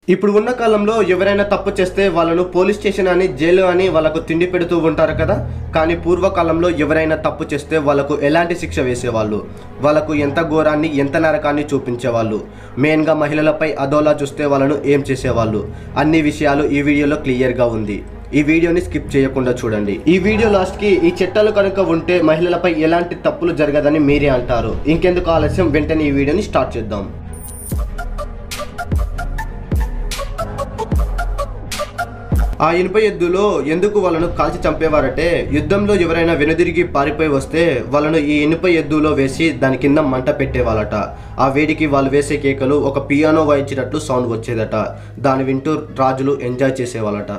ఇప్పుడు ఉన్న కాలంలో ఎవరైనా తప్పు చేస్తే వాళ్ళను పోలీస్ స్టేషన్ అని జైలు అని వాళ్ళకు తిండి పెడుతూ ఉంటారు కదా కానీ పూర్వకాలంలో ఎవరైనా తప్పు చేస్తే వాళ్ళకు ఎలాంటి శిక్ష వేసేవాళ్ళు వాళ్ళకు ఎంత ఘోరాన్ని ఎంత నరకాన్ని చూపించేవాళ్ళు మెయిన్గా మహిళలపై అదోలా చూస్తే వాళ్ళను ఏం చేసేవాళ్ళు అన్ని విషయాలు ఈ వీడియోలో క్లియర్గా ఉంది ఈ వీడియోని స్కిప్ చేయకుండా చూడండి ఈ వీడియో లాస్ట్కి ఈ చట్టాలు కనుక ఉంటే మహిళలపై ఎలాంటి తప్పులు జరగదని మీరే అంటారు ఇంకెందుకు ఆలస్యం వెంటనే ఈ వీడియోని స్టార్ట్ చేద్దాం ఆ ఇనుప ఎద్దులో ఎందుకు వాళ్ళను కాల్చి చంపేవారంటే యుద్ధంలో ఎవరైనా వెనుదిరిగి పారిపోయి వస్తే వాళ్ళను ఈ ఇనుప ఎద్దులో వేసి దాని కింద మంట పెట్టేవాళ్ళట ఆ వేడికి వాళ్ళు వేసే కేకలు ఒక పియానో వాయించినట్లు సౌండ్ వచ్చేదట దాన్ని వింటూ రాజులు ఎంజాయ్ చేసేవాళ్ళట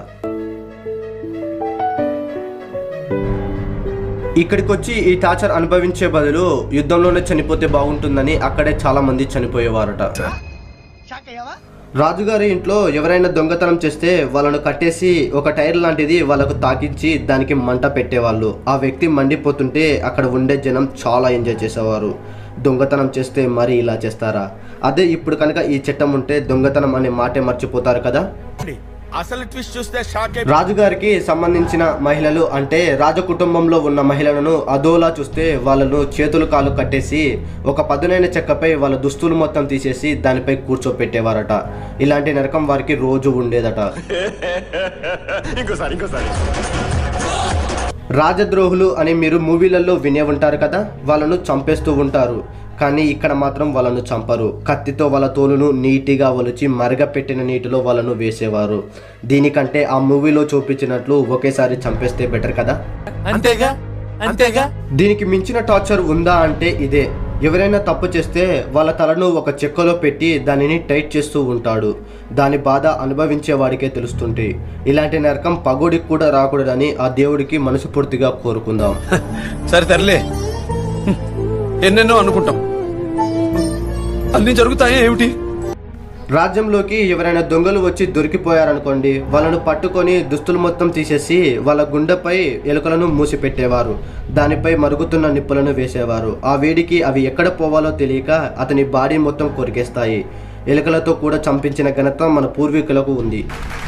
ఇక్కడికి వచ్చి ఈ టార్చర్ అనుభవించే బదులు యుద్ధంలోనే చనిపోతే బాగుంటుందని అక్కడే చాలా మంది చనిపోయేవారట రాజుగారి ఇంట్లో ఎవరైనా దొంగతనం చేస్తే వాళ్ళను కట్టేసి ఒక టైర్ లాంటిది వాళ్ళకు తాకించి దానికి మంట పెట్టేవాళ్ళు ఆ వ్యక్తి మండిపోతుంటే అక్కడ ఉండే జనం చాలా ఎంజాయ్ చేసేవారు దొంగతనం చేస్తే మరి ఇలా చేస్తారా అదే ఇప్పుడు కనుక ఈ చట్టం ఉంటే దొంగతనం అనే మాటే మర్చిపోతారు కదా అసలు ట్విస్ట్ చూస్తే షాక్ రాజుగారికి సంబంధించిన మహిళలు అంటే రాజ కుటుంబంలో ఉన్న మహిళలను అదోలా చూస్తే వాళ్ళను చేతులు కాలు కట్టేసి ఒక పదునైన చెక్కపై వాళ్ళ దుస్తులు మొత్తం తీసేసి దానిపై కూర్చోపెట్టేవారట ఇలాంటి నరకం వారికి రోజు ఉండేదట ఇంకోసారి ఇంకోసారి రాజద్రోహులు అని మీరు మూవీలలో వినే ఉంటారు కదా వాళ్ళను చంపేస్తూ ఉంటారు కానీ ఇక్కడ మాత్రం వాళ్ళను చంపరు కత్తితో వాళ్ళ తోలును నీటిగా ఒలిచి మరగపెట్టిన నీటిలో వాళ్ళను వేసేవారు దీనికంటే ఆ మూవీలో చూపించినట్లు ఒకేసారి చంపేస్తే బెటర్ కదా అంతేగా అంతేగా దీనికి మించిన టార్చర్ ఉందా అంటే ఇదే ఎవరైనా తప్పు చేస్తే వాళ్ళ తలను ఒక చెక్కలో పెట్టి దానిని టైట్ చేస్తూ ఉంటాడు దాని బాధ అనుభవించే వాడికే తెలుస్తుంటే ఇలాంటి నరకం పగోడికి కూడా రాకూడదని ఆ దేవుడికి మనసుపూర్తిగా కోరుకుందాం సరే తరలే ఎన్నెన్నో అనుకుంటాం అన్ని జరుగుతాయా ఏమిటి రాజ్యంలోకి ఎవరైనా దొంగలు వచ్చి దొరికిపోయారనుకోండి వాళ్ళను పట్టుకొని దుస్తులు మొత్తం తీసేసి వాళ్ళ గుండెపై ఎలుకలను మూసిపెట్టేవారు దానిపై మరుగుతున్న నిప్పులను వేసేవారు ఆ వేడికి అవి ఎక్కడ పోవాలో తెలియక అతని బాడీ మొత్తం కొరికేస్తాయి ఎలుకలతో కూడా చంపించిన ఘనత మన పూర్వీకులకు ఉంది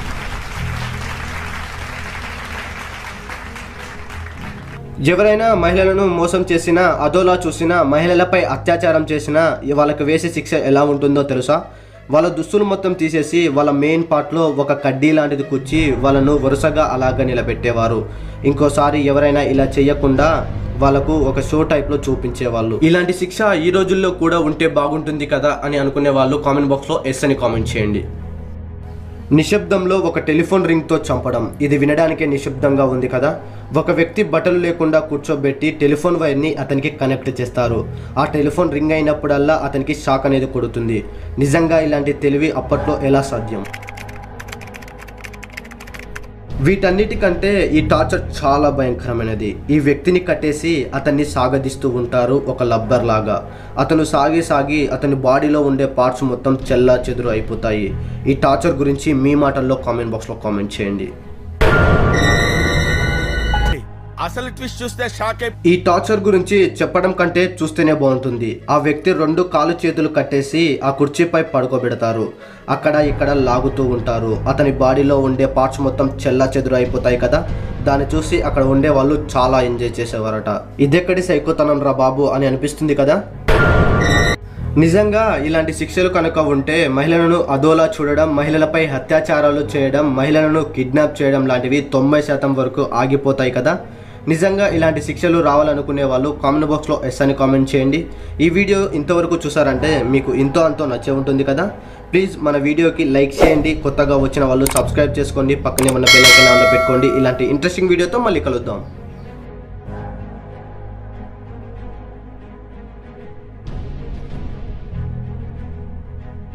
ఎవరైనా మహిళలను మోసం చేసినా అదోలా చూసినా మహిళలపై అత్యాచారం చేసినా వాళ్ళకి వేసే శిక్ష ఎలా ఉంటుందో తెలుసా వాళ్ళ దుస్తులు మొత్తం తీసేసి వాళ్ళ మెయిన్ పార్ట్లో ఒక కడ్డీ లాంటిది కుచ్చి వాళ్ళను వరుసగా అలాగ నిలబెట్టేవారు ఇంకోసారి ఎవరైనా ఇలా చేయకుండా వాళ్ళకు ఒక షో టైప్లో చూపించేవాళ్ళు ఇలాంటి శిక్ష ఈ రోజుల్లో కూడా ఉంటే బాగుంటుంది కదా అని అనుకునే వాళ్ళు కామెంట్ బాక్స్లో ఎస్ అని కామెంట్ చేయండి నిశ్శబ్దంలో ఒక టెలిఫోన్ రింగ్తో చంపడం ఇది వినడానికే నిశ్శబ్దంగా ఉంది కదా ఒక వ్యక్తి బట్టలు లేకుండా కూర్చోబెట్టి టెలిఫోన్ వైర్ని అతనికి కనెక్ట్ చేస్తారు ఆ టెలిఫోన్ రింగ్ అయినప్పుడల్లా అతనికి షాక్ అనేది కొడుతుంది నిజంగా ఇలాంటి తెలివి అప్పట్లో ఎలా సాధ్యం వీటన్నిటికంటే ఈ టార్చర్ చాలా భయంకరమైనది ఈ వ్యక్తిని కట్టేసి అతన్ని సాగదీస్తూ ఉంటారు ఒక లబ్బర్ లాగా అతను సాగి సాగి అతని బాడీలో ఉండే పార్ట్స్ మొత్తం చెల్లా చెదురు అయిపోతాయి ఈ టార్చర్ గురించి మీ మాటల్లో కామెంట్ బాక్స్లో కామెంట్ చేయండి అసలు ట్విస్ట్ చూస్తే షాక్ ఈ టార్చర్ గురించి చెప్పడం కంటే చూస్తేనే బాగుంటుంది ఆ వ్యక్తి రెండు కాలు చేతులు కట్టేసి ఆ కుర్చీపై పడుకోబెడతారు అక్కడ ఇక్కడ లాగుతూ ఉంటారు అతని బాడీలో ఉండే పార్ట్స్ మొత్తం చెల్లా చెదురు అయిపోతాయి కదా దాన్ని చూసి అక్కడ ఉండే వాళ్ళు చాలా ఎంజాయ్ చేసేవారట ఇదెక్కడి సైకోతనం రా బాబు అని అనిపిస్తుంది కదా నిజంగా ఇలాంటి శిక్షలు కనుక ఉంటే మహిళలను అదోలా చూడడం మహిళలపై అత్యాచారాలు చేయడం మహిళలను కిడ్నాప్ చేయడం లాంటివి తొంభై శాతం వరకు ఆగిపోతాయి కదా నిజంగా ఇలాంటి శిక్షలు రావాలనుకునే వాళ్ళు కామెంట్ బాక్స్లో ఎస్ అని కామెంట్ చేయండి ఈ వీడియో ఇంతవరకు చూసారంటే మీకు ఇంతో అంతో నచ్చే ఉంటుంది కదా ప్లీజ్ మన వీడియోకి లైక్ చేయండి కొత్తగా వచ్చిన వాళ్ళు సబ్స్క్రైబ్ చేసుకోండి పక్కనే ఉన్న బెల్ ఐకాన్ ఆన్లో పెట్టుకోండి ఇలాంటి ఇంట్రెస్టింగ్ వీడియోతో మళ్ళీ కలుద్దాం